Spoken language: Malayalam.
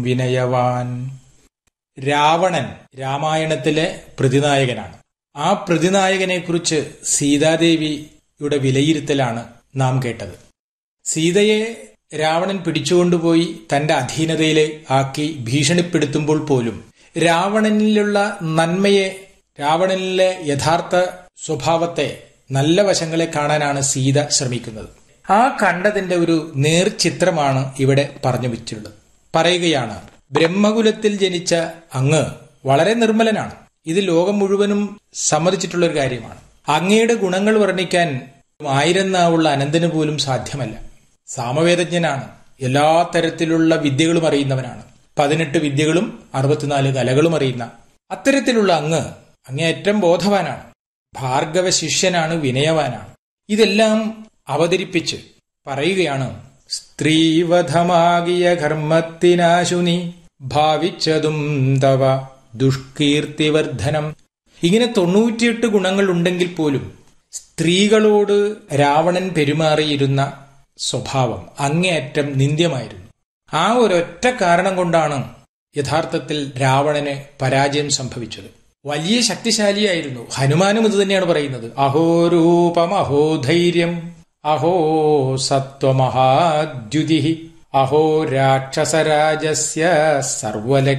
വിനയവാൻ രാവണൻ രാമായണത്തിലെ പ്രതിനായകനാണ് ആ പ്രതിനായകനെക്കുറിച്ച് സീതാദേവിയുടെ വിലയിരുത്തലാണ് നാം കേട്ടത് സീതയെ രാവണൻ പിടിച്ചുകൊണ്ടുപോയി തന്റെ അധീനതയിലെ ആക്കി ഭീഷണിപ്പെടുത്തുമ്പോൾ പോലും രാവണനിലുള്ള നന്മയെ രാവണനിലെ യഥാർത്ഥ സ്വഭാവത്തെ നല്ല വശങ്ങളെ കാണാനാണ് സീത ശ്രമിക്കുന്നത് ആ കണ്ടതിന്റെ ഒരു നേർചിത്രമാണ് ഇവിടെ പറഞ്ഞു വെച്ചുള്ളത് പറയുകയാണ് ബ്രഹ്മകുലത്തിൽ ജനിച്ച അങ്ങ് വളരെ നിർമ്മലനാണ് ഇത് ലോകം മുഴുവനും സമ്മതിച്ചിട്ടുള്ള ഒരു കാര്യമാണ് അങ്ങയുടെ ഗുണങ്ങൾ വർണ്ണിക്കാൻ ആയിരം നാവുള്ള അനന്തന് പോലും സാധ്യമല്ല സാമവേദജ്ഞനാണ് എല്ലാ തരത്തിലുള്ള വിദ്യകളും അറിയുന്നവനാണ് പതിനെട്ട് വിദ്യകളും അറുപത്തിനാല് കലകളും അറിയുന്ന അത്തരത്തിലുള്ള അങ്ങ് അങ്ങേയറ്റം ബോധവാനാണ് ഭാർഗവ ശിഷ്യനാണ് വിനയവാനാണ് ഇതെല്ലാം അവതരിപ്പിച്ച് പറയുകയാണ് സ്ത്രീവധമാകിയ കർമ്മത്തിനാശുനി ഭാവിച്ചതും തവ ദുഷ്കീർത്തിവർദ്ധനം ഇങ്ങനെ തൊണ്ണൂറ്റിയെട്ട് ഗുണങ്ങൾ ഉണ്ടെങ്കിൽ പോലും സ്ത്രീകളോട് രാവണൻ പെരുമാറിയിരുന്ന സ്വഭാവം അങ്ങേയറ്റം നിന്ദ്യമായിരുന്നു ആ ഒരൊറ്റ കാരണം കൊണ്ടാണ് യഥാർത്ഥത്തിൽ രാവണന് പരാജയം സംഭവിച്ചത് വലിയ ശക്തിശാലിയായിരുന്നു ഹനുമാനും ഇത് തന്നെയാണ് പറയുന്നത് അഹോ രൂപം അഹോ ധൈര്യം അഹോ സത്വമഹാദ്യുതി അഹോ രാക്ഷസരാജസ്യ സർവല